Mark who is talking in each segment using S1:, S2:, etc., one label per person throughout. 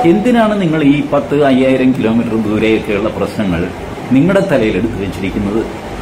S1: എന്തിനാണ് നിങ്ങൾ ഈ പത്ത് അയ്യായിരം കിലോമീറ്റർ ദൂരെയൊക്കെയുള്ള പ്രശ്നങ്ങൾ നിങ്ങളുടെ തലയിൽ എടുത്തു വെച്ചിരിക്കുന്നത്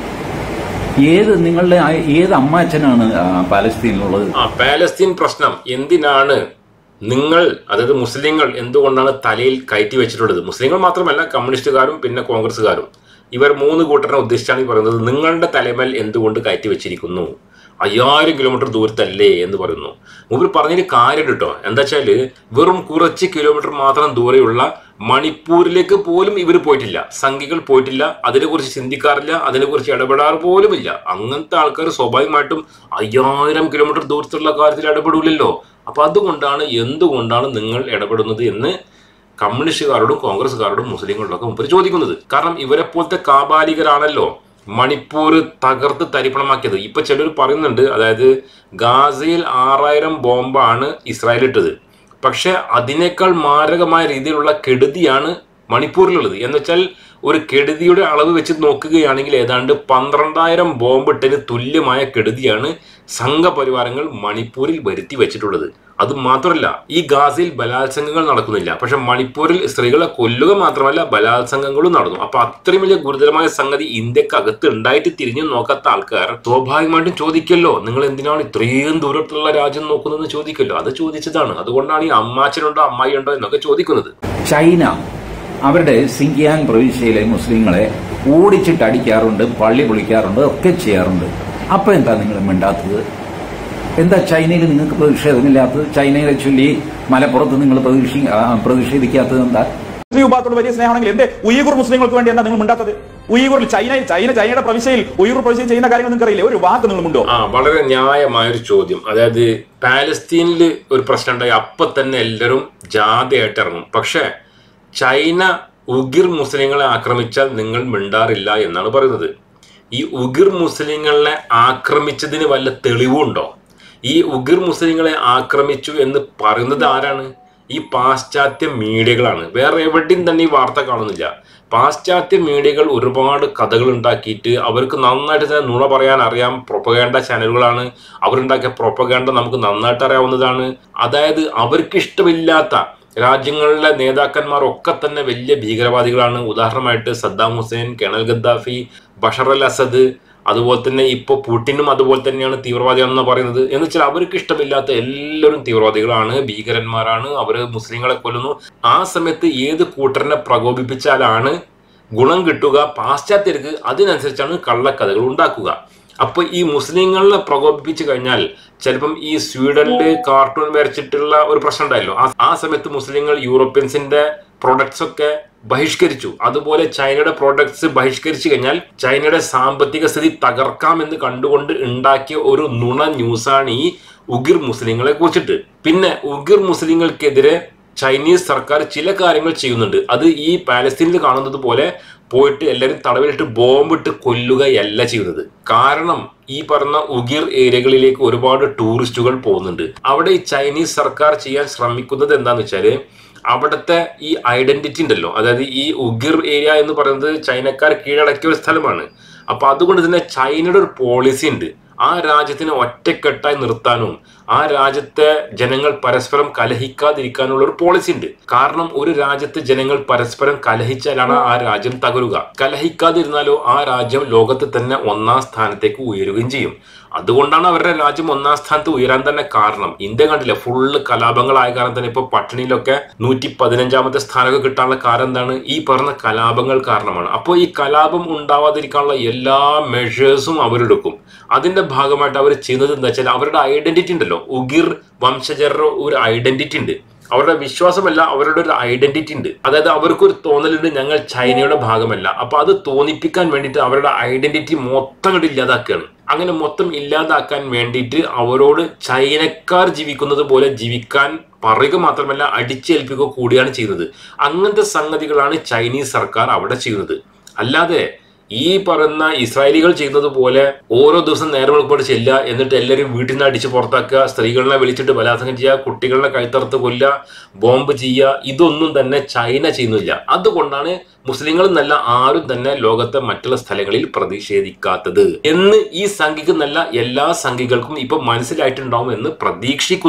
S1: ഏത് നിങ്ങളുടെ ആ- ഏത് അമ്മാച്ചനാണ് ആ, പാലസ്തീനിലുള്ളത്
S2: ആ പാലസ്തീൻ പ്രശ്നം എന്തിനാണ് നിങ്ങൾ അതായത് മുസ്ലിങ്ങൾ എന്തുകൊണ്ടാണ് തലയിൽ കയറ്റി വെച്ചിട്ടുള്ളത് മുസ്ലിങ്ങൾ മാത്രമല്ല കമ്മ്യൂണിസ്റ്റുകാരും പിന്നെ കോൺഗ്രസ്സുകാരും ഇവർ മൂന്ന് കൂട്ടരെ ഉദ്ദേശിച്ചാണ് ഈ പറയുന്നത് നിങ്ങളുടെ തലമേൽ എന്തുകൊണ്ട് കയറ്റി വെച്ചിരിക്കുന്നു അയ്യായിരം കിലോമീറ്റർ ദൂരത്തല്ലേ എന്ന് പറയുന്നു മുമ്പിൽ പറഞ്ഞൊരു കാര്യം കേട്ടോ എന്താ വെച്ചാല് വെറും കുറച്ച് കിലോമീറ്റർ മാത്രം ദൂരെയുള്ള മണിപ്പൂരിലേക്ക് പോലും ഇവർ പോയിട്ടില്ല സംഘികൾ പോയിട്ടില്ല അതിനെക്കുറിച്ച് ചിന്തിക്കാറില്ല അതിനെക്കുറിച്ച് ഇടപെടാറ് പോലുമില്ല അങ്ങനത്തെ ആൾക്കാർ സ്വാഭാവികമായിട്ടും അയ്യായിരം കിലോമീറ്റർ ദൂരത്തുള്ള കാര്യത്തിൽ ഇടപെടില്ലല്ലോ അപ്പൊ അതുകൊണ്ടാണ് എന്തുകൊണ്ടാണ് നിങ്ങൾ ഇടപെടുന്നത് എന്ന് കമ്മ്യൂണിസ്റ്റുകാരോടും കോൺഗ്രസ്സുകാരോടും മുസ്ലിങ്ങളോടൊക്കെ മുമ്പ് ചോദിക്കുന്നത് കാരണം ഇവരെ പോലത്തെ കാബാലികരാണല്ലോ മണിപ്പൂർ തകർത്ത് തരിപ്പണമാക്കിയത് ഇപ്പൊ ചിലർ പറയുന്നുണ്ട് അതായത് ഗാസയിൽ ആറായിരം ബോംബാണ് ഇസ്രായേൽ ഇട്ടത് പക്ഷെ അതിനേക്കാൾ മാരകമായ രീതിയിലുള്ള കെടുതിയാണ് മണിപ്പൂരിലുള്ളത് എന്ന് വെച്ചാൽ ഒരു കെടുതിയുടെ അളവ് വെച്ച് നോക്കുകയാണെങ്കിൽ ഏതാണ്ട് പന്ത്രണ്ടായിരം ബോംബിട്ടതിന് തുല്യമായ കെടുതിയാണ് സംഘപരിവാരങ്ങൾ മണിപ്പൂരിൽ വരുത്തി വെച്ചിട്ടുള്ളത് അത് മാത്രമല്ല ഈ ഗാസയിൽ ബലാത്സംഗങ്ങൾ നടക്കുന്നില്ല പക്ഷെ മണിപ്പൂരിൽ സ്ത്രീകളെ കൊല്ലുക മാത്രമല്ല ബലാത്സംഗങ്ങളും നടന്നു അപ്പൊ അത്രയും വലിയ ഗുരുതരമായ സംഗതി ഇന്ത്യക്കകത്ത് ഉണ്ടായിട്ട് തിരിഞ്ഞു നോക്കാത്ത ആൾക്കാർ സ്വാഭാവികമായിട്ടും ചോദിക്കല്ലോ നിങ്ങൾ എന്തിനാണ് ഇത്രയും ദൂരത്തുള്ള രാജ്യം നോക്കുന്നതെന്ന് ചോദിക്കല്ലോ അത് ചോദിച്ചതാണ് അതുകൊണ്ടാണ് ഈ അമ്മാച്ചനുണ്ടോ അമ്മായി ഉണ്ടോ എന്നൊക്കെ ചോദിക്കുന്നത്
S1: ചൈന അവരുടെ സിങ്കിയാങ് പ്രവിശ്യയിലെ മുസ്ലിങ്ങളെ ഓടിച്ചിട്ട് അടിക്കാറുണ്ട് പള്ളി പൊളിക്കാറുണ്ട് ഒക്കെ ചെയ്യാറുണ്ട് അപ്പൊ എന്താ നിങ്ങൾ മിണ്ടാത്തത് എന്താ ചൈനയിൽ നിങ്ങൾക്ക് പ്രതിഷേധമില്ലാത്തത് ചൈനയെ ചൊല്ലി മലപ്പുറത്ത് നിങ്ങൾ പ്രതിഷേ- ആ, പ്രതിഷേധിക്കാത്തത് എന്താ
S3: മുസ്ലിം വിഭാഗത്തോട് വലിയ സ്നേഹമാണെങ്കിൽ എന്റെ ഉയ്യൂർ മുസ്ലിങ്ങൾക്ക് വേണ്ടി എന്താ നിങ്ങൾ മിണ്ടാത്തത് ഉയ്യൂറിൽ ചൈന ചൈന ചൈനയുടെ പ്രവിശ്യയിൽ ഉയ്യൂർ പ്രവിശ്യയിൽ ചെയ്യുന്ന കാര്യങ്ങൾ നിങ്ങൾക്ക് അറിയില്ലേ ഒരു വാക്ക് നിങ്ങൾ മുണ്ടോ
S2: ആ വളരെ ന്യായമായ ഒരു ചോദ്യം അതായത് പാലസ്തീനിൽ ഒരു പ്രശ്നം ഉണ്ടായി അപ്പൊ തന്നെ എല്ലാവരും ജാഥയായിട്ട് ഇറങ്ങും പക്ഷേ ചൈന ഉഗിർ മുസ്ലിങ്ങളെ ആക്രമിച്ചാൽ നിങ്ങൾ മിണ്ടാറില്ല എന്നാണ് പറയുന്നത് ഈ ഉഗിർ മുസ്ലിങ്ങളെ ആക്രമിച്ചതിന് വല്ല തെളിവുണ്ടോ ഈ ഉഗിർ മുസ്ലിങ്ങളെ ആക്രമിച്ചു എന്ന് പറയുന്നത് ആരാണ് ഈ പാശ്ചാത്യ മീഡിയകളാണ് വേറെ എവിടെയും തന്നെ ഈ വാർത്ത കാണുന്നില്ല പാശ്ചാത്യ മീഡിയകൾ ഒരുപാട് കഥകൾ ഉണ്ടാക്കിയിട്ട് അവർക്ക് നന്നായിട്ട് തന്നെ നുണ പറയാൻ അറിയാം പ്രൊപ്പഗേണ്ട ചാനലുകളാണ് അവരുണ്ടാക്കിയ പ്രൊപ്പഗേണ്ട നമുക്ക് നന്നായിട്ട് അറിയാവുന്നതാണ് അതായത് അവർക്ക് ഇഷ്ടമില്ലാത്ത രാജ്യങ്ങളിലെ നേതാക്കന്മാരൊക്കെ തന്നെ വലിയ ഭീകരവാദികളാണ് ഉദാഹരണമായിട്ട് Saddam Hussein colonel Gaddafi Bashar al Assad അതുപോലെ തന്നെ ഇപ്പോൾ പുടിനും അതുപോലെ തന്നെയാണ് തീവ്രവാദിയാണെന്ന് പറയുന്നത് എന്ന് വെച്ചാൽ അവർക്ക് ഇഷ്ടമില്ലാത്ത എല്ലാവരും തീവ്രവാദികളാണ് ഭീകരന്മാരാണ് അവർ മുസ്ലിങ്ങളെ കൊല്ലുന്നു ആ സമയത്ത് ഏത് കൂട്ടറിനെ പ്രകോപിപ്പിച്ചാലാണ് ഗുണം കിട്ടുക പാശ്ചാത്യർക്ക് അതിനനുസരിച്ചാണ് കള്ളക്കഥകൾ ഉണ്ടാക്കുക അപ്പൊ ഈ മുസ്ലിങ്ങളെ പ്രകോപിപ്പിച്ചു കഴിഞ്ഞാൽ ചിലപ്പം ഈ സ്വീഡനില് കാർട്ടൂൺ വരച്ചിട്ടുള്ള ഒരു പ്രശ്നം ഉണ്ടായല്ലോ ആ- ആ സമയത്ത് മുസ്ലിങ്ങൾ യൂറോപ്യൻസിന്റെ പ്രൊഡക്ട്സ് ഒക്കെ ബഹിഷ്കരിച്ചു അതുപോലെ ചൈനയുടെ പ്രോഡക്ട്സ് ബഹിഷ്കരിച്ചു കഴിഞ്ഞാൽ ചൈനയുടെ സാമ്പത്തിക സ്ഥിതി തകർക്കാമെന്ന് കണ്ടുകൊണ്ട് ഉണ്ടാക്കിയ ഒരു നുണ ന്യൂസാണ് ഈ ഉഗിർ മുസ്ലിങ്ങളെ കുറിച്ചിട്ട് പിന്നെ ഉഗിർ മുസ്ലിങ്ങൾക്കെതിരെ ചൈനീസ് സർക്കാർ ചില കാര്യങ്ങൾ ചെയ്യുന്നുണ്ട് അത് ഈ പാലസ്തീനിൽ കാണുന്നത് പോലെ പോയിട്ട് എല്ലാവരും തടവിലിട്ട് ബോംബിട്ട് കൊല്ലുകയല്ല ചെയ്യുന്നത് കാരണം ഈ പറഞ്ഞ ഉഗിർ ഏരിയകളിലേക്ക് ഒരുപാട് ടൂറിസ്റ്റുകൾ പോകുന്നുണ്ട് അവിടെ ഈ ചൈനീസ് സർക്കാർ ചെയ്യാൻ ശ്രമിക്കുന്നത് എന്താന്ന് വെച്ചാല് അവിടുത്തെ ഈ ഐഡന്റിറ്റി ഉണ്ടല്ലോ അതായത് ഈ ഉഗിർ ഏരിയ എന്ന് പറയുന്നത് ചൈനക്കാർ കീഴടക്കിയ ഒരു സ്ഥലമാണ് അപ്പൊ അതുകൊണ്ട് തന്നെ ചൈനയുടെ ഒരു പോളിസി ഉണ്ട് ആ രാജ്യത്തിനെ ഒറ്റക്കെട്ടായി നിർത്താനും ആ രാജ്യത്തെ ജനങ്ങൾ പരസ്പരം കലഹിക്കാതിരിക്കാനുള്ള ഒരു പോളിസി ഉണ്ട് കാരണം ഒരു രാജ്യത്തെ ജനങ്ങൾ പരസ്പരം കലഹിച്ചാലാണ് ആ രാജ്യം തകരുക കലഹിക്കാതിരുന്നാലോ ആ രാജ്യം ലോകത്ത് തന്നെ ഒന്നാം സ്ഥാനത്തേക്ക് ഉയരുകയും ചെയ്യും അതുകൊണ്ടാണ് അവരുടെ രാജ്യം ഒന്നാം സ്ഥാനത്ത് ഉയരാൻ തന്നെ കാരണം ഇന്ത്യ കണ്ടില്ല ഫുള്ള് കലാപങ്ങളായ കാരണം തന്നെ ഇപ്പൊ പട്ടിണിയിലൊക്കെ നൂറ്റി പതിനഞ്ചാമത്തെ സ്ഥാനമൊക്കെ കിട്ടാനുള്ള കാരണം എന്താണ് ഈ പറഞ്ഞ കലാപങ്ങൾ കാരണമാണ് അപ്പോൾ ഈ കലാപം ഉണ്ടാവാതിരിക്കാനുള്ള എല്ലാ മെഷേഴ്സും അവരെടുക്കും അതിന്റെ ഭാഗമായിട്ട് അവർ ചെയ്യുന്നത് എന്താ വെച്ചാൽ അവരുടെ ഐഡന്റിറ്റി ഉണ്ടല്ലോ ഉഗിർ വംശജരുടെ ഒരു ഐഡന്റിറ്റി ഉണ്ട് അവരുടെ വിശ്വാസമല്ല അവരുടെ ഒരു ഐഡന്റിറ്റി ഉണ്ട് അതായത് അവർക്കൊരു തോന്നലുണ്ട് ഞങ്ങൾ ചൈനയുടെ ഭാഗമല്ല അപ്പൊ അത് തോന്നിപ്പിക്കാൻ വേണ്ടിയിട്ട് അവരുടെ ഐഡന്റിറ്റി മൊത്തം അങ്ങോട്ട് ഇല്ലാതാക്കുകയാണ് അങ്ങനെ മൊത്തം ഇല്ലാതാക്കാൻ വേണ്ടിയിട്ട് അവരോട് ചൈനക്കാർ ജീവിക്കുന്നത് പോലെ ജീവിക്കാൻ പറയുക മാത്രമല്ല അടിച്ചേൽപ്പിക്കുക കൂടിയാണ് ചെയ്യുന്നത് അങ്ങനത്തെ സംഗതികളാണ് ചൈനീസ് സർക്കാർ അവിടെ ചെയ്യുന്നത് അല്ലാതെ ഈ പറയുന്ന ഇസ്രായേലികൾ ചെയ്യുന്നത് പോലെ ഓരോ ദിവസം നേരം വെളുപ്പോട് ചെല്ലുക എന്നിട്ട് എല്ലാവരും വീട്ടിൽ നിന്ന് അടിച്ച് പുറത്താക്കുക സ്ത്രീകളെ വിളിച്ചിട്ട് ബലാത്സംഗം ചെയ്യുക കുട്ടികളെ കഴുത്തറുത്ത് കൊല്ലുക ബോംബ് ചെയ്യുക ഇതൊന്നും തന്നെ ചൈന ചെയ്യുന്നില്ല അതുകൊണ്ടാണ് മുസ്ലിങ്ങൾ എന്നല്ല ആരും തന്നെ ലോകത്തെ മറ്റുള്ള സ്ഥലങ്ങളിൽ പ്രതിഷേധിക്കാത്തത് എന്ന് ഈ സംഘിക്ക് നല്ല എല്ലാ സംഘികൾക്കും ഇപ്പൊ മനസ്സിലായിട്ടുണ്ടാവും എന്ന് പ്രതീക്ഷിക്കുന്നു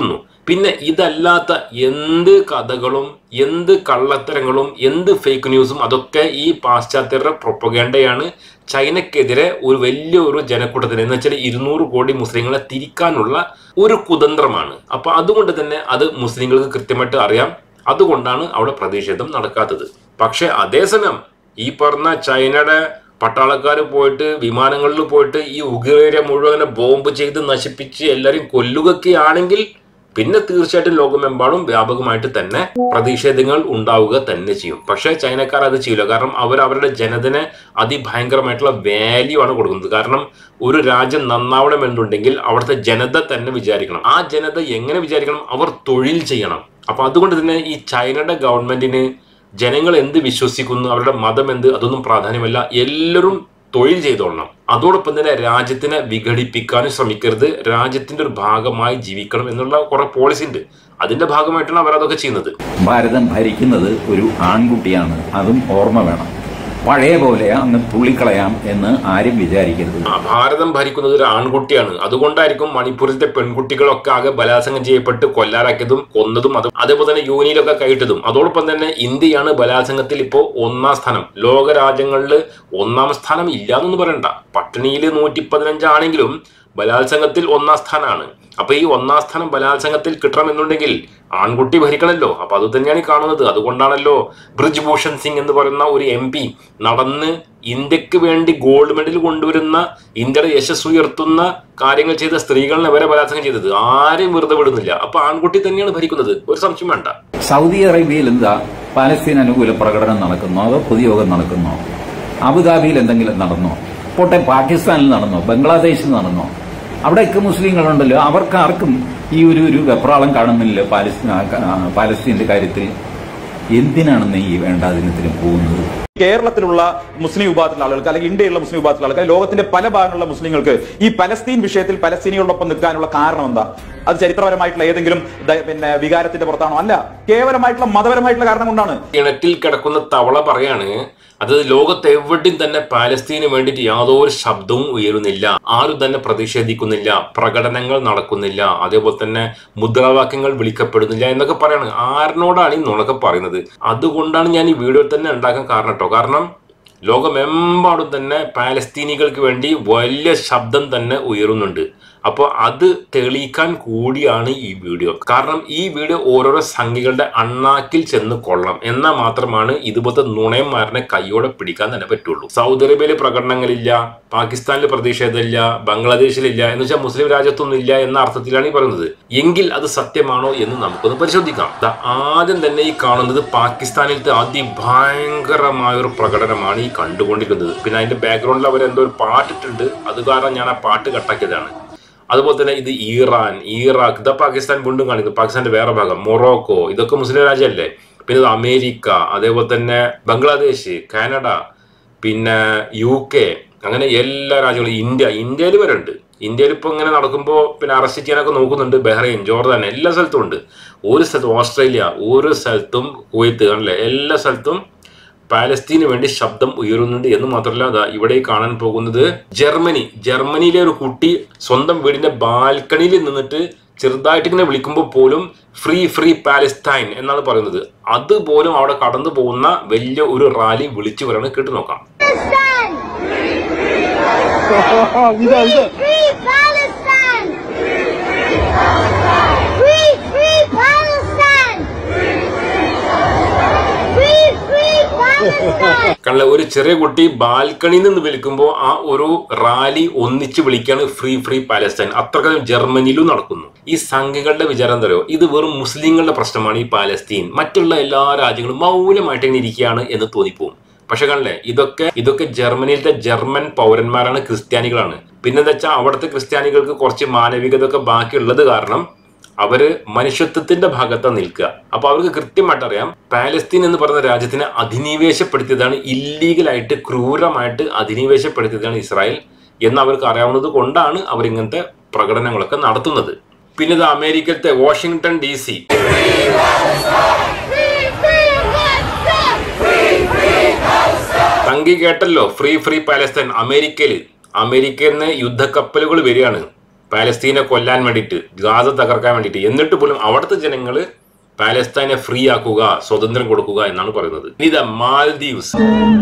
S2: പിന്നെ ഇതല്ലാത്ത എന്ത് കഥകളും എന്ത് കള്ളത്തരങ്ങളും എന്ത് ഫേക്ക് ന്യൂസും അതൊക്കെ ഈ പാശ്ചാത്യരുടെ പ്രൊപ്പഗേണ്ടയാണ് ചൈനക്കെതിരെ ഒരു വലിയ ഒരു ജനക്കൂട്ടത്തിന് എന്ന് വെച്ചാൽ ഇരുന്നൂറ് കോടി മുസ്ലിങ്ങളെ തിരിക്കാനുള്ള ഒരു കുതന്ത്രമാണ് അപ്പൊ അതുകൊണ്ട് തന്നെ അത് മുസ്ലിങ്ങൾക്ക് കൃത്യമായിട്ട് അറിയാം അതുകൊണ്ടാണ് അവിടെ പ്രതിഷേധം നടക്കാത്തത് പക്ഷെ അതേസമയം ഈ പറഞ്ഞ ചൈനയുടെ പട്ടാളക്കാർ പോയിട്ട് വിമാനങ്ങളിൽ പോയിട്ട് ഈ ഉഗ്രേരിയ മുഴുവനെ ബോംബ് ചെയ്ത് നശിപ്പിച്ച് എല്ലാവരും കൊല്ലുകയൊക്കെ ആണെങ്കിൽ പിന്നെ തീർച്ചയായിട്ടും ലോകമെമ്പാടും വ്യാപകമായിട്ട് തന്നെ പ്രതിഷേധങ്ങൾ ഉണ്ടാവുക തന്നെ ചെയ്യും പക്ഷേ ചൈനക്കാർ അത് ചെയ്യില്ല കാരണം അവർ അവരുടെ ജനതനെ അതിഭയങ്കരമായിട്ടുള്ള വാല്യൂ ആണ് കൊടുക്കുന്നത് കാരണം ഒരു രാജ്യം നന്നാവണമെന്നുണ്ടെങ്കിൽ അവിടുത്തെ ജനത തന്നെ വിചാരിക്കണം ആ ജനത എങ്ങനെ വിചാരിക്കണം അവർ തൊഴിൽ ചെയ്യണം അപ്പൊ അതുകൊണ്ട് തന്നെ ഈ ചൈനയുടെ ഗവൺമെന്റിന് ജനങ്ങൾ എന്ത് വിശ്വസിക്കുന്നു അവരുടെ മതം എന്ത് അതൊന്നും പ്രാധാന്യമല്ല എല്ലാവരും തൊഴിൽ ചെയ്തോളണം അതോടൊപ്പം തന്നെ രാജ്യത്തിനെ വിഘടിപ്പിക്കാനും ശ്രമിക്കരുത് രാജ്യത്തിന്റെ ഒരു ഭാഗമായി ജീവിക്കണം എന്നുള്ള കുറെ പോളിസി ഉണ്ട് അതിന്റെ ഭാഗമായിട്ടാണ് അവർ അതൊക്കെ ചെയ്യുന്നത്
S1: ഭാരതം ഭരിക്കുന്നത് ഒരു ആൺകുട്ടിയാണ് അതും ഓർമ്മ വേണം പഴയ പോലെ അങ്ങ് തുള്ളിക്കളയാം എന്ന് ആരും വിചാരിക്കരുത്
S2: ആ, ഭാരതം ഭരിക്കുന്നത് ഒരു ആൺകുട്ടിയാണ് അതുകൊണ്ടായിരിക്കും മണിപ്പൂരിലത്തെ പെൺകുട്ടികളൊക്കെ ആകെ ബലാത്സംഗം ചെയ്യപ്പെട്ട് കൊല്ലാറാക്കിയതും കൊന്നതും അതും അതേപോലെ തന്നെ യൂണിയിലൊക്കെ കൈയിട്ടതും അതോടൊപ്പം തന്നെ ഇന്ത്യയാണ് ബലാത്സംഗത്തിൽ ഇപ്പോൾ ഒന്നാം സ്ഥാനം ലോക രാജ്യങ്ങളിൽ ഒന്നാം സ്ഥാനം ഇല്ലാന്നൊന്നും പറയണ്ട പട്ടിണിയിൽ നൂറ്റി പതിനഞ്ചാണെങ്കിലും ബലാത്സംഗത്തിൽ ഒന്നാം സ്ഥാനമാണ് അപ്പൊ ഈ ഒന്നാം സ്ഥാനം ബലാത്സംഗത്തിൽ കിട്ടണമെന്നുണ്ടെങ്കിൽ ആൺകുട്ടി ഭരിക്കണമല്ലോ അപ്പൊ അത് തന്നെയാണ് ഈ കാണുന്നത് അതുകൊണ്ടാണല്ലോ ബ്രിജ് ഭൂഷൺ സിംഗ് എന്ന് പറയുന്ന ഒരു എം പി നടന്ന് ഇന്ത്യക്ക് വേണ്ടി ഗോൾഡ് മെഡൽ കൊണ്ടുവരുന്ന ഇന്ത്യയുടെ യശസ് ഉയർത്തുന്ന കാര്യങ്ങൾ ചെയ്ത സ്ത്രീകളെ വരെ ബലാത്സംഗം ചെയ്തത് ആരെയും വെറുതെ വിടുന്നില്ല അപ്പൊ ആൺകുട്ടി തന്നെയാണ് ഭരിക്കുന്നത് ഒരു സംശയം വേണ്ട
S1: സൗദി അറേബ്യയിൽ എന്താ പാലസ്തീൻ അനുകൂല പ്രകടനം നടക്കുന്നോ അതോ പൊതുയോഗം നടക്കുന്നോ അബുദാബിയിൽ എന്തെങ്കിലും നടന്നോ പോട്ടെ പാകിസ്ഥാനിൽ നടന്നോ ബംഗ്ലാദേശിൽ നടന്നോ അവിടെയൊക്കെ മുസ്ലിങ്ങളുണ്ടല്ലോ അവർക്ക് ആർക്കും ഈ ഒരു ഒരു വെപ്രാളം കാണുന്നില്ല പാലസ്തീൻ പാലസ്തീന്റെ കാര്യത്തിൽ എന്തിനാണ് ഈ വേണ്ടാതിനത്തിന് പോകുന്നത്
S3: കേരളത്തിലുള്ള മുസ്ലിം വിഭാഗത്തിലുള്ള ആളുകൾക്ക് അല്ലെങ്കിൽ ഇന്ത്യയിലുള്ള മുസ്ലിം വിഭാഗത്തിലുള്ള ആളുകൾ ലോകത്തിന്റെ പല ഭാഗങ്ങളിലുള്ള മുസ്ലിങ്ങൾക്ക് ഈ പലസ്തീൻ വിഷയത്തിൽ പലസ്തീനികളോടൊപ്പം നിൽക്കാനുള്ള കാരണം എന്താ അത് ചരിത്രപരമായിട്ടുള്ള ഏതെങ്കിലും ദ- പിന്നെ വികാരത്തിന്റെ പുറത്താണോ അല്ല കേവലമായിട്ടുള്ള മതപരമായിട്ടുള്ള കാരണം കൊണ്ടാണ്
S2: കിണറ്റിൽ കിടക്കുന്ന തവള പറയാണ് അത് ലോകത്ത് എവിടെയും തന്നെ പാലസ്തീന് വേണ്ടിയിട്ട് യാതൊരു ശബ്ദവും ഉയരുന്നില്ല ആരും തന്നെ പ്രതിഷേധിക്കുന്നില്ല പ്രകടനങ്ങൾ നടക്കുന്നില്ല അതേപോലെ തന്നെ മുദ്രാവാക്യങ്ങൾ വിളിക്കപ്പെടുന്നില്ല എന്നൊക്കെ പറയാണ് ആരിനോടാണ് ഈ നുണക്കെ പറയുന്നത് അതുകൊണ്ടാണ് ഞാൻ ഈ വീഡിയോ തന്നെ ഉണ്ടാക്കാൻ കാരണം കേട്ടോ കാരണം ലോകമെമ്പാടും തന്നെ പാലസ്തീനികൾക്ക് വേണ്ടി വലിയ ശബ്ദം തന്നെ ഉയരുന്നുണ്ട് അപ്പോൾ അത് തെളിയിക്കാൻ കൂടിയാണ് ഈ വീഡിയോ കാരണം ഈ വീഡിയോ ഓരോരോ സംഖ്യകളുടെ അണ്ണാക്കിൽ ചെന്ന് കൊള്ളാം എന്നാൽ മാത്രമാണ് ഇതുപോലത്തെ നുണയന്മാരനെ കൈയോടെ പിടിക്കാൻ തന്നെ പറ്റുള്ളൂ സൗദി അറേബ്യയിൽ പ്രകടനങ്ങളില്ല പാകിസ്ഥാനിൽ പ്രതിഷേധമില്ല ബംഗ്ലാദേശിലില്ല എന്ന് വെച്ചാൽ മുസ്ലിം രാജ്യത്തൊന്നും ഇല്ല എന്ന അർത്ഥത്തിലാണ് ഈ പറയുന്നത് എങ്കിൽ അത് സത്യമാണോ എന്ന് നമുക്കൊന്ന് പരിശോധിക്കാം ദാ ആദ്യം തന്നെ ഈ കാണുന്നത് പാകിസ്ഥാനിലത്തെ അതിഭയങ്കരമായ ഒരു പ്രകടനമാണ് ഈ കണ്ടുകൊണ്ടിരിക്കുന്നത് പിന്നെ അതിന്റെ ബാക്ക്ഗ്രൗണ്ടിൽ അവർ എന്തോ ഒരു പാട്ടിട്ടുണ്ട് അത് കാരണം ഞാൻ ആ പാട്ട് കട്ടാക്കിയതാണ് അതുപോലെ തന്നെ ഇത് ഇറാൻ ഇറാഖ് ഇതാ പാകിസ്ഥാൻ വീണ്ടും കാണിക്കുന്നത് പാകിസ്ഥാന്റെ വേറെ ഭാഗം മൊറോക്കോ ഇതൊക്കെ മുസ്ലിം രാജ്യമല്ലേ പിന്നെ ഇത് അമേരിക്ക അതേപോലെ തന്നെ ബംഗ്ലാദേശ് കാനഡ പിന്നെ യു കെ അങ്ങനെ എല്ലാ രാജ്യങ്ങളും ഇന്ത്യ ഇന്ത്യയിൽ വരെ ഉണ്ട് ഇന്ത്യയിൽ ഇപ്പോൾ ഇങ്ങനെ നടക്കുമ്പോൾ പിന്നെ അറസ്റ്റ് ചെയ്യാനൊക്കെ നോക്കുന്നുണ്ട് ബഹ്റൈൻ ജോർദാൻ എല്ലാ സ്ഥലത്തും ഉണ്ട് ഒരു സ്ഥലത്തും ഓസ്ട്രേലിയ ഒരു സ്ഥലത്തും കുവൈത്ത് ആണല്ലേ എല്ലാ സ്ഥലത്തും പാലസ്തീന് വേണ്ടി ശബ്ദം ഉയരുന്നുണ്ട് എന്ന് മാത്രമല്ല ദാ ഇവിടെ ഈ കാണാൻ പോകുന്നത് ജർമ്മനി ജർമ്മനിയിലെ ഒരു കുട്ടി സ്വന്തം വീടിന്റെ ബാൽക്കണിയിൽ നിന്നിട്ട് ചെറുതായിട്ട് ഇങ്ങനെ വിളിക്കുമ്പോൾ പോലും ഫ്രീ ഫ്രീ പാലസ്തൈൻ എന്നാണ് പറയുന്നത് അതുപോലും അവിടെ കടന്നു പോകുന്ന വലിയ ഒരു റാലി വിളിച്ചു പറയണ കേട്ടു നോക്കാം
S4: Free Palestine! Free, free Palestine! Free, free Palestine!
S2: കാരണം ഒരു ചെറിയ കുട്ടി ബാൽക്കണിയിൽ നിന്ന് വിളിക്കുമ്പോൾ ആ ഒരു റാലി ഒന്നിച്ച് വിളിക്കാണ് ഫ്രീ ഫ്രീ പാലസ്തൈൻ അത്രക്കാലം ജർമ്മനിയിലും നടക്കുന്നു ഈ സംഘങ്ങളുടെ വിചാരം എന്തോ ഇത് വെറും മുസ്ലിങ്ങളുടെ പ്രശ്നമാണ് ഈ പാലസ്തീൻ മറ്റുള്ള എല്ലാ രാജ്യങ്ങളും മൗനമായിട്ട് ഇങ്ങനെ ഇരിക്കുകയാണ് എന്ന് തോന്നിപ്പോവും പക്ഷെ കണ്ടില്ലേ ഇതൊക്കെ ഇതൊക്കെ ജർമ്മനിയിലത്തെ ജർമ്മൻ പൗരന്മാരാണ് ക്രിസ്ത്യാനികളാണ് പിന്നെന്താ വെച്ചാൽ അവിടുത്തെ ക്രിസ്ത്യാനികൾക്ക് കുറച്ച് മാനവികത ഒക്കെ ബാക്കിയുള്ളത് കാരണം അവര് മനുഷ്യത്വത്തിന്റെ ഭാഗത്താണ് നിൽക്കുക അപ്പൊ അവർക്ക് കൃത്യമായിട്ട് അറിയാം പാലസ്തീൻ എന്ന് പറയുന്ന രാജ്യത്തിനെ അധിനിവേശപ്പെടുത്തിയതാണ് ഇല്ലീഗലായിട്ട് ക്രൂരമായിട്ട് അധിനിവേശപ്പെടുത്തിയതാണ് ഇസ്രായേൽ എന്ന് അവർക്ക് അറിയാവുന്നത് കൊണ്ടാണ് അവർ ഇങ്ങനത്തെ പ്രകടനങ്ങളൊക്കെ നടത്തുന്നത് പിന്നെ ഇത് അമേരിക്കത്തെ Washington D C
S4: Free, free Palestine!
S2: തങ്കി കേട്ടല്ലോ ഫ്രീ ഫ്രീ പാലസ്തീൻ അമേരിക്കയിൽ അമേരിക്കയിൽ നിന്ന് യുദ്ധക്കപ്പലുകൾ വരികയാണ് പാലസ്തീനെ കൊല്ലാൻ വേണ്ടിയിട്ട് ഗാസ തകർക്കാൻ വേണ്ടിയിട്ട് എന്നിട്ട് പോലും അവിടുത്തെ ജനങ്ങൾ പാലസ്തീനെ ഫ്രീ ആക്കുക സ്വതന്ത്രം കൊടുക്കുക എന്നാണ് പറയുന്നത് ഇനി ഇതാ മാൽദീവ്സ്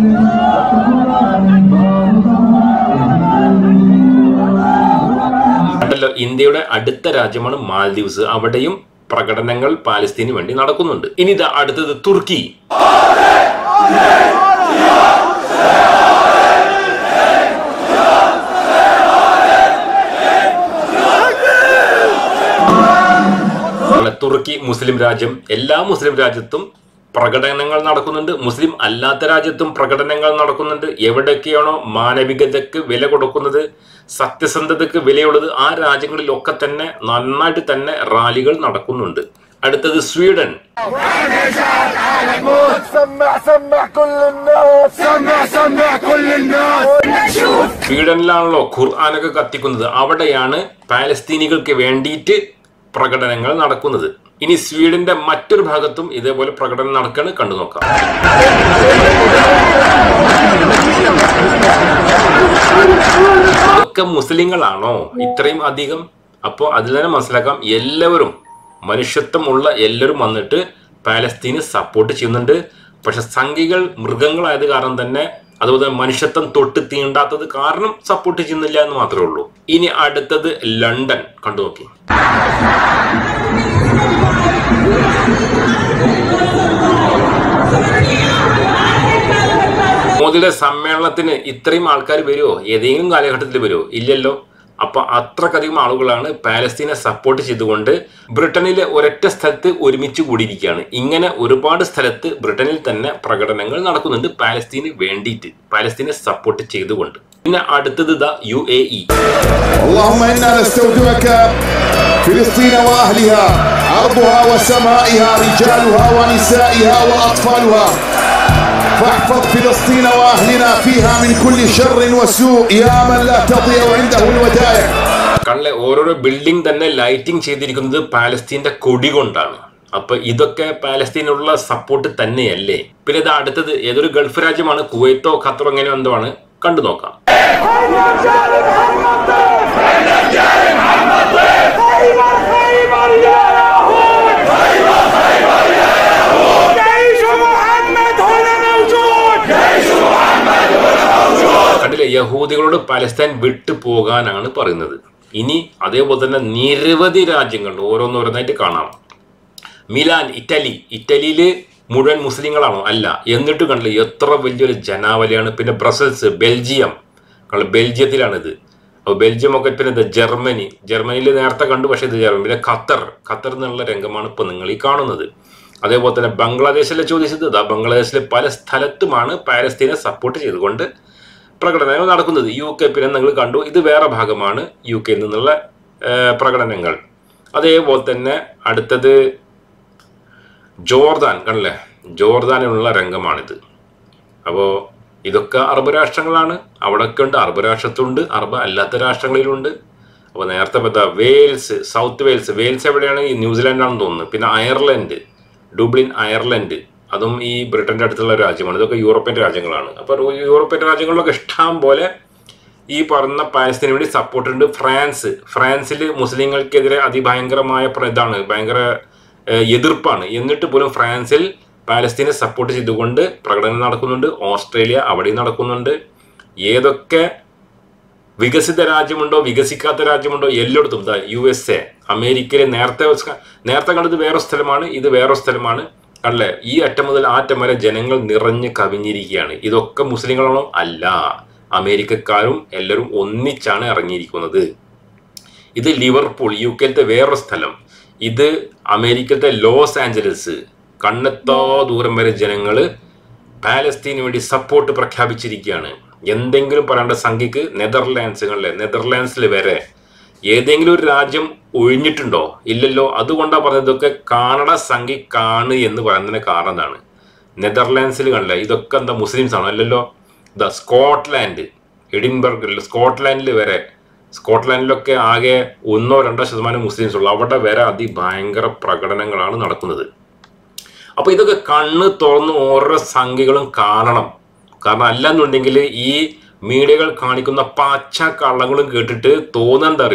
S2: കണ്ടല്ലോ ഇന്ത്യയുടെ അടുത്ത രാജ്യമാണ് മാൽദീവ്സ് അവിടെയും പ്രകടനങ്ങൾ പാലസ്തീന് വേണ്ടി നടക്കുന്നുണ്ട് ഇനി ഇതാ അടുത്തത് തുർക്കി നമ്മളെ തുർക്കി മുസ്ലിം രാജ്യം എല്ലാ മുസ്ലിം രാജ്യത്തും പ്രകടനങ്ങൾ നടക്കുന്നുണ്ട് മുസ്ലിം അല്ലാത്ത രാജ്യത്തും പ്രകടനങ്ങൾ നടക്കുന്നുണ്ട് എവിടെയൊക്കെയാണോ മാനവികതയ്ക്ക് വില കൊടുക്കുന്നത് സത്യസന്ധതയ്ക്ക് വിലയുള്ളത് ആ രാജ്യങ്ങളിലൊക്കെ തന്നെ നന്നായിട്ട് തന്നെ റാലികൾ നടക്കുന്നുണ്ട് അടുത്തത് സ്വീഡൻ
S5: سمع سمع كل الناس سمع سمع كل الناس
S2: സ്വീഡനിലാണല്ലോ ഖുർആാനൊക്കെ കത്തിക്കുന്നത് അവിടെയാണ് പാലസ്തീനികൾക്ക് വേണ്ടിയിട്ട് പ്രകടനങ്ങൾ നടക്കുന്നത് ഇനി സ്വീഡന്റെ മറ്റൊരു ഭാഗത്തും ഇതേപോലെ പ്രകടനം നടക്കുകയാണ് കണ്ടു നോക്കാം ഒക്കെ മുസ്ലിങ്ങളാണോ ഇത്രയും അധികം അപ്പോൾ അതിൽ തന്നെ മനസ്സിലാക്കാം എല്ലാവരും മനുഷ്യത്വമുള്ള എല്ലാവരും വന്നിട്ട് പാലസ്തീന് സപ്പോർട്ട് ചെയ്യുന്നുണ്ട് പക്ഷെ സംഘികൾ മൃഗങ്ങളായത് കാരണം തന്നെ അതുപോലെ തന്നെ മനുഷ്യത്വം തൊട്ട് തീണ്ടാത്തത് കാരണം സപ്പോർട്ട് ചെയ്യുന്നില്ല എന്ന് മാത്രമേ ഉള്ളൂ ഇനി അടുത്തത് ലണ്ടൻ കണ്ടു നോക്കി മോദിയുടെ സമ്മേളനത്തിന് ഇത്രയും ആൾക്കാർ വരുമോ ഏതെങ്കിലും കാലഘട്ടത്തിൽ വരുമോ ഇല്ലല്ലോ അപ്പൊ അത്രക്കധികം ആളുകളാണ് പാലസ്തീനെ സപ്പോർട്ട് ചെയ്തുകൊണ്ട് ബ്രിട്ടനിലെ ഒരൊറ്റ സ്ഥലത്ത് ഒരുമിച്ച് കൂടിയിരിക്കുകയാണ് ഇങ്ങനെ ഒരുപാട് സ്ഥലത്ത് ബ്രിട്ടനിൽ തന്നെ പ്രകടനങ്ങൾ നടക്കുന്നുണ്ട് പാലസ്തീന് വേണ്ടിയിട്ട് പാലസ്തീനെ സപ്പോർട്ട് ചെയ്തുകൊണ്ട് പിന്നെ അടുത്തത് ഇതാ യു എ ഇ
S5: اللهم انا نستودعك فلسطين واهلها ارضها وسمائها رجالها ونسائها واطفالها فاحفظ فلسطين واهلنا فيها من كل شر وسوء يا من لا تضيع عنده الودائع
S2: കണ്ണിലെ ഓരോരോ ബിൽഡിംഗ് തന്നെ ലൈറ്റിംഗ് ചെയ്തിരിക്കുന്നത് പാലസ്തീന്റെ കൊടി കൊണ്ടാണ് അപ്പൊ ഇതൊക്കെ പാലസ്തീനുള്ള സപ്പോർട്ട് തന്നെയല്ലേ പിന്നെ ഇത് അടുത്തത് ഏതൊരു ഗൾഫ് രാജ്യമാണ് കുവൈത്തോ ഖത്തറോ എങ്ങനെയോ എന്തോ ആണ് കണ്ടു നോക്കാം
S6: جيش محمد هنا موجود جيش
S2: കണ്ടില്ലേ യഹൂദികളോട് പലസ്തീൻ വിട്ടു പോകാനാണ് പറയുന്നത് ഇനി അതേപോലെ തന്നെ നിരവധി രാജ്യങ്ങൾ ഓരോന്നോരോന്നായിട്ട് കാണാം മിലാൻ ഇറ്റലി ഇറ്റലിയില് മുഴുവൻ മുസ്ലിങ്ങളാണോ അല്ല എന്നിട്ട് കണ്ടില്ലേ എത്ര വലിയൊരു ജനാവലിയാണ് പിന്നെ ബ്രസൽസ് ബെൽജിയം കണ്ടില്ലേ ബെൽജിയത്തിലാണിത് അപ്പോൾ ബെൽജിയം ഒക്കെ പിന്നെ ഇത് ജർമ്മനി ജർമ്മനിയിൽ നേരത്തെ കണ്ടു പക്ഷേ ഇത് ജർമ്മനി പിന്നെ ഖത്തർ ഖത്തർ എന്നുള്ള രംഗമാണ് ഇപ്പോൾ നിങ്ങൾ ഈ കാണുന്നത് അതേപോലെ തന്നെ ബംഗ്ലാദേശിലെ ചോദിച്ചത് ഇതാ ബംഗ്ലാദേശിലെ പല സ്ഥലത്തുമാണ് പാലസ്തീനെ സപ്പോർട്ട് ചെയ്തുകൊണ്ട് പ്രകടനങ്ങൾ നടക്കുന്നത് യു കെ പിന്നെ നിങ്ങൾ കണ്ടു ഇത് വേറെ ഭാഗമാണ് യു കെയിൽ നിന്നുള്ള ഏർ, പ്രകടനങ്ങൾ അതേപോലെ തന്നെ അടുത്തത് ജോർദാൻ കണ്ടില്ലേ ജോർദാനിലുള്ള രംഗമാണിത് അപ്പോൾ ഇതൊക്കെ അറബ് രാഷ്ട്രങ്ങളാണ് അവിടെയൊക്കെ ഉണ്ട് അറബ് രാഷ്ട്രത്തുണ്ട് അറബ് അല്ലാത്ത രാഷ്ട്രങ്ങളിലുണ്ട് അപ്പോൾ നേരത്തെ പറ്റാ വേൽസ് സൗത്ത് വെയിൽസ് വെയിൽസ് എവിടെയാണ് ഈ ന്യൂസിലാൻഡാണെന്ന് തോന്നുന്നു പിന്നെ അയർലൻഡ് ഡുബ്ലിൻ അയർലൻഡ് അതും ഈ ബ്രിട്ടൻ്റെ അടുത്തുള്ള രാജ്യമാണ് ഇതൊക്കെ യൂറോപ്യൻ രാജ്യങ്ങളാണ് അപ്പോൾ യൂറോപ്യൻ രാജ്യങ്ങളിലൊക്കെ ഇഷ്ടം പോലെ ഈ പറഞ്ഞ പാലസ്തീന് വേണ്ടി സപ്പോർട്ട് ഉണ്ട് ഫ്രാൻസ് ഫ്രാൻസിൽ മുസ്ലിങ്ങൾക്കെതിരെ അതിഭയങ്കരമായ പ്ര- ഇതാണ് ഭയങ്കര ഏഹ്, എതിർപ്പാണ് എന്നിട്ട് പോലും ഫ്രാൻസിൽ പാലസ്തീനെ സപ്പോർട്ട് ചെയ്തുകൊണ്ട് പ്രകടനം നടക്കുന്നുണ്ട് ഓസ്ട്രേലിയ അവിടെയും നടക്കുന്നുണ്ട് ഏതൊക്കെ വികസിത രാജ്യമുണ്ടോ വികസിക്കാത്ത രാജ്യമുണ്ടോ എല്ലായിടത്തും ദാ യു എസ് എ അമേരിക്കയിലെ നേരത്തെ വെച്ച- നേരത്തെ കണ്ടത് വേറെ സ്ഥലമാണ് ഇത് വേറെ സ്ഥലമാണ് അല്ലേ ഈ അറ്റം മുതൽ ആ അറ്റം വരെ ജനങ്ങൾ നിറഞ്ഞ് കവിഞ്ഞിരിക്കുകയാണ് ഇതൊക്കെ മുസ്ലിങ്ങളാണോ അല്ല അമേരിക്കക്കാരും എല്ലാവരും ഒന്നിച്ചാണ് ഇറങ്ങിയിരിക്കുന്നത് ഇത് ലിവർപൂൾ യു കെയിലത്തെ വേറൊരു സ്ഥലം ഇത് അമേരിക്കത്തെ ലോസ് ആഞ്ചലസ് കണ്ണെത്താ ദൂരം വരെ ജനങ്ങൾ പാലസ്തീന് വേണ്ടി സപ്പോർട്ട് പ്രഖ്യാപിച്ചിരിക്കുകയാണ് എന്തെങ്കിലും പറയേണ്ട സംഖ്യക്ക് നെതർലാൻഡ്സുകളിലെ നെതർലാൻഡ്സിൽ വരെ ഏതെങ്കിലും ഒരു രാജ്യം ഒഴിഞ്ഞിട്ടുണ്ടോ ഇല്ലല്ലോ അതുകൊണ്ടാണ് പറഞ്ഞത് ഇതൊക്കെ കാനഡ സംഖ്യ കാണ് എന്ന് പറയുന്നതിന് കാരണം എന്താണ് നെതർലാൻഡ്സിൽ കണ്ടില്ല ഇതൊക്കെ എന്താ മുസ്ലിംസ് ആണോ അല്ലല്ലോ ഇതാ സ്കോട്ട്ലാൻഡ് എഡിൻബർഗിൽ സ്കോട്ട്ലാൻഡിൽ വരെ സ്കോട്ട്ലാൻഡിലൊക്കെ ആകെ ഒന്നോ രണ്ടോ ശതമാനം മുസ്ലിംസ് ഉള്ളു അവിടെ വരെ അതിഭയങ്കര പ്രകടനങ്ങളാണ് നടക്കുന്നത് അപ്പൊ ഇതൊക്കെ കണ്ണ് തുറന്ന് ഓരോ സംഖ്യകളും കാണണം കാരണം അല്ലെന്നുണ്ടെങ്കിൽ ഈ മീഡിയകൾ കാണിക്കുന്ന പച്ച കള്ളങ്ങളും കേട്ടിട്ട് തോന്നുന്നത് അറിയോ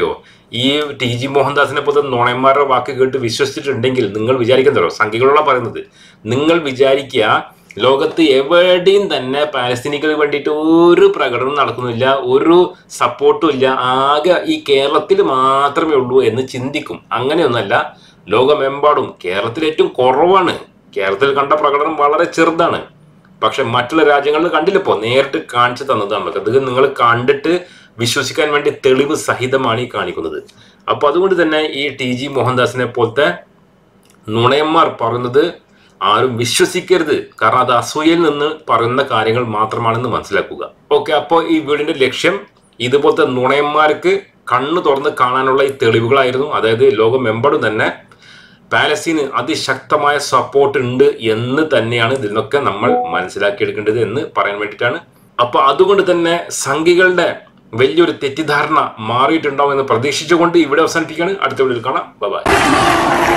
S2: ഈ ടി ജി മോഹൻദാസിനെ പോലത്തെ നുണയന്മാരുടെ വാക്ക് കേട്ട് വിശ്വസിച്ചിട്ടുണ്ടെങ്കിൽ നിങ്ങൾ വിചാരിക്കുന്നല്ലോ സംഖ്യകളോടാ പറയുന്നത് നിങ്ങൾ വിചാരിക്കുക ലോകത്ത് എവിടെയും തന്നെ പാലസ്തീനികൾക്ക് വേണ്ടിയിട്ട് ഒരു പ്രകടനം നടക്കുന്നില്ല ഒരു സപ്പോർട്ടും ഇല്ല ആകെ ഈ കേരളത്തിൽ മാത്രമേ ഉള്ളൂ എന്ന് ചിന്തിക്കും അങ്ങനെയൊന്നല്ല ലോകമെമ്പാടും കേരളത്തിൽ ഏറ്റവും കുറവാണ് കേരളത്തിൽ കണ്ട പ്രകടനം വളരെ ചെറുതാണ് പക്ഷെ മറ്റുള്ള രാജ്യങ്ങളിൽ കണ്ടില്ലപ്പോ നേരിട്ട് കാണിച്ചു തന്നത് നമുക്ക് അത് നിങ്ങൾ കണ്ടിട്ട് വിശ്വസിക്കാൻ വേണ്ടി തെളിവ് സഹിതമാണ് ഈ കാണിക്കുന്നത് അപ്പൊ അതുകൊണ്ട് തന്നെ ഈ ടി ജി മോഹൻദാസിനെ പോലത്തെ നുണയന്മാർ പറയുന്നത് ആരും വിശ്വസിക്കരുത് കാരണം അത് അസൂയയിൽ നിന്ന് പറയുന്ന കാര്യങ്ങൾ മാത്രമാണെന്ന് മനസ്സിലാക്കുക ഓക്കെ അപ്പോൾ ഈ വീടിന്റെ ലക്ഷ്യം ഇതുപോലത്തെ നുണയന്മാർക്ക് കണ്ണു തുറന്ന് കാണാനുള്ള ഈ തെളിവുകളായിരുന്നു അതായത് ലോകമെമ്പാടും തന്നെ പാലസ്തീന് അതിശക്തമായ സപ്പോർട്ട് ഉണ്ട് എന്ന് തന്നെയാണ് ഇതിനൊക്കെ നമ്മൾ മനസ്സിലാക്കിയെടുക്കേണ്ടത് എന്ന് പറയാൻ വേണ്ടിയിട്ടാണ് അപ്പൊ അതുകൊണ്ട് തന്നെ സംഘികളുടെ വലിയൊരു തെറ്റിദ്ധാരണ മാറിയിട്ടുണ്ടാവും എന്ന് പ്രതീക്ഷിച്ചുകൊണ്ട് ഇവിടെ അവസാനിപ്പിക്കുകയാണ് അടുത്ത വീഡിയോയിൽ കാണാം ബൈ